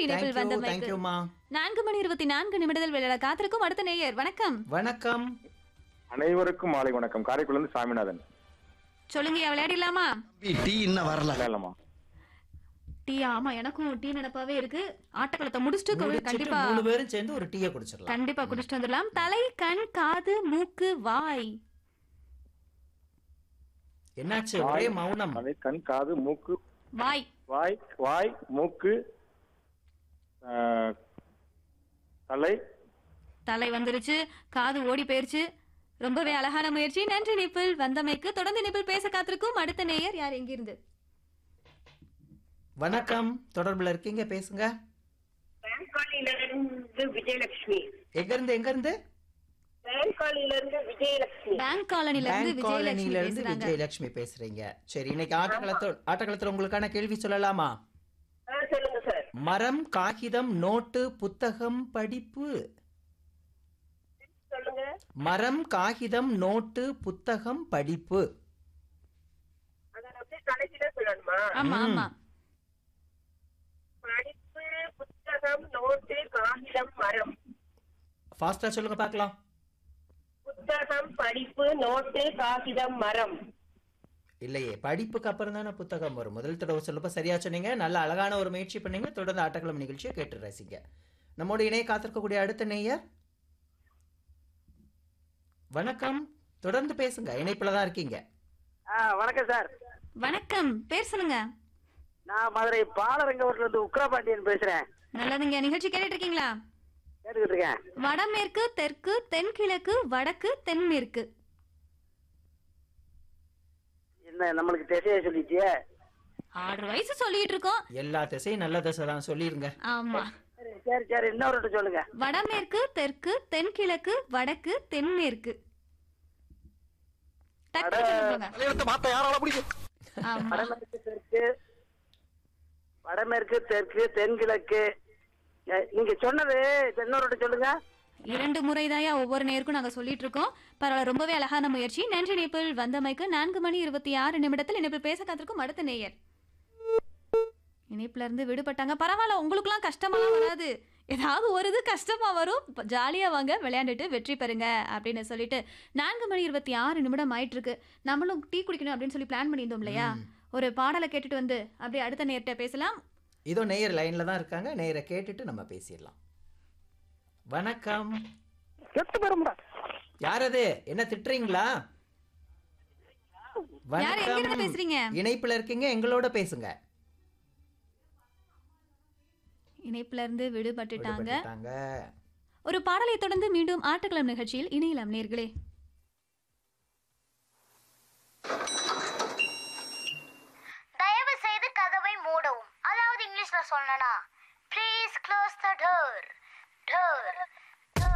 இணைப்பில் தேங்க்யூ வந்தமைக்கு தேங்க்யூமா நான்கு மணி இருபத்தி நான்கு நிமிடத்தில் விளையாட காத்திருக்கும் அடுத்த நேயர் வணக்கம் வணக்கம் அனைவருக்கும் மாலை வணக்கம் காரைக்குடில இருந்து சாமிநாதன் சொல்லுங்க விளையாடிடலாமா டீ இன்னும் வரல இல்லம்மா டீ ஆமா எனக்கும் டீ நினப்பாவே இருக்கு ஆட்டக்களத்தை முடிச்சுட்டு கொ- முடிச்சிட்டு கண்டிப்பா மூணு பேரும் சேர்ந்து ஒரு டீயை குடிச்சிடலாம் கண்டிப்பா குடிச்சிட்டு வந்துடலாம் தலை கண் காது மூக்கு வாய் என்னாச்சு ஒரே மௌனம் தலை கண் காது மூக்கு வாய் வாய் வாய் மூக்கு ஆ, தலை தலை வந்துருச்சு காது ஓடி போயிருச்சு ரொம்பவே அழகான முயற்சி நன்றி நிப்பிள் வந்தமைக்கு தொடர்ந்து நிப்பிள் பேச காத்திருக்கும் அடுத்த நேயர் யார் எங்கிருந்து வணக்கம் தொடர்புல இருக்கீங்க பேசுங்க பேங்காலில இருந்து விஜயலட்சுமி எங்க இருந்து எங்க இருந்து பேங்காலில இருந்து விஜயலட்சுமி பேங்க் காலனில இருந்து பேங்க் விஜயலட்சுமி காலனில இருந்து பேசுறாங்க விஜயலட்சுமி பேசுறீங்க சரி இன்னைக்கு ஆட்டக்களத்தோட ஆட்டக்களத்துல உங்களுக்கான கேள்வி சொல்லலாமா ஆ, சொல்லுங்க சார் மரம் காகிதம் நோட்டு புத்தகம் படிப்பு சொல்லுங்க மரம் காகிதம் நோட்டு புத்தகம் படிப்பு அத வந்து கடைசியில சொல்லணுமா ஆமா ம். ஆமா படிப்பு புத்தகம் நோட்டு காகிதம் மரம் ஃபாஸ்டா சொல்லுங்க பார்க்கலாம் புத்தகம் படிப்பு நோட்டு காகிதம் மரம் இல்லையே படிப்புக்கு அப்புறம் தானே புத்தகம் வரும் முதல் தடவை சொல்லப்ப சரியா சொன்னீங்க நல்ல அழகான ஒரு முயற்சி பண்ணீங்க தொடர்ந்து ஆட்டக்கிழமை நிகழ்ச்சியை கேட்டு ரசிங்க நம்மோட இணைய காத்திருக்கக்கூடிய அடுத்த நேயர் வணக்கம் தொடர்ந்து பேசுங்க இணைப்புல தான் இருக்கீங்க ஆ வணக்கம் சார் வணக்கம் பேர் சொல்லுங்க நான் மதுரை பாலரங்கவட்டில இருந்து உக்ரபாண்டியன் பேசுறேன் நல்லதுங்க நிகழ்ச்சி கேட்டுட்டு இருக்கீங்களா கேட்டுக்கிட்டு இருக்கேன் வடமேற்கு தெற்கு தென்கிழக்கு வடக்கு தென்மேற்கு என்ன நம்மளுக்கு திசையை சொல்லிட்டியே ஆறு வயசு சொல்லிட்டு இருக்கோம் எல்லா திசையும் நல்ல திசை தான் சொல்லிருங்க ஆமா சரி சரி சரி இன்னொரு வாட்டி சொல்லுங்க வடமேற்கு தெற்கு தென்கிழக்கு வடக்கு தென்மேற்கு டக்குனு சொல்லுங்க. தலையெழுத்து மாத்த யாரால முடியும் ஆமா வடமேற்கு தெற்கு வடமேற்கு தெற்கு தென்கிழக்கு ஏ, நீங்க சொன்னது இன்னொரு வாட்டி சொல்லுங்க இரண்டு முறைதாயா ஒவ்வொரு நேருக்கும் நாங்க சொல்லிட்டு இருக்கோம் பரவாயில்ல ரொம்பவே அழகான முயற்சி நன்றி நேபிள் வந்தமைக்கு நான்கு மணி இருபத்தி ஆறு நிமிடத்தில் இணைப்பில் பேச காத்திருக்கும் அடுத்த நேயர் இணைப்புல இருந்து விடுபட்டாங்க பரவாயில்ல உங்களுக்குலாம் கஷ்டமாலாம் வராது ஏதாவது ஒரு இது கஷ்டமா வரும் ப- ஜாலியா வாங்க விளையாண்டுட்டு வெற்றி பெறுங்க அப்படின்னு சொல்லிட்டு நான்கு மணி இருபத்தி ஆறு நிமிடம் ஆயிட்டு இருக்கு நம்மளும் டீ குடிக்கணும் அப்படின்னு சொல்லி பிளான் பண்ணியிருந்தோம் இல்லையா ஒரு பாடலை கேட்டுட்டு வந்து அப்படியே அடுத்த நேர்கிட்ட பேசலாம் இதோ நேயர் லைன்ல தான் இருக்காங்க நேயரை கேட்டுட்டு நம்ம பேசிடலாம் வணக்கம் கெட்டு பெறும்டா யார் அது என்ன திட்டுறீங்களா யார் எங்க இருந்து பேசுறீங்க இணைப்புல இருக்கீங்க எங்களோட பேசுங்க இணைப்புல இருந்து விடுபட்டுட்டாங்க விடுபட்டுட்டாங்க. ஒரு பாடலை தொடர்ந்து மீண்டும் ஆட்டுக்களம் நிகழ்ச்சியில் இணையலாம் நேர்களே தயவு செய்து கதவை மூடவும் அதாவது இங்கிலீஷ்ல சொல்லனா please close the door door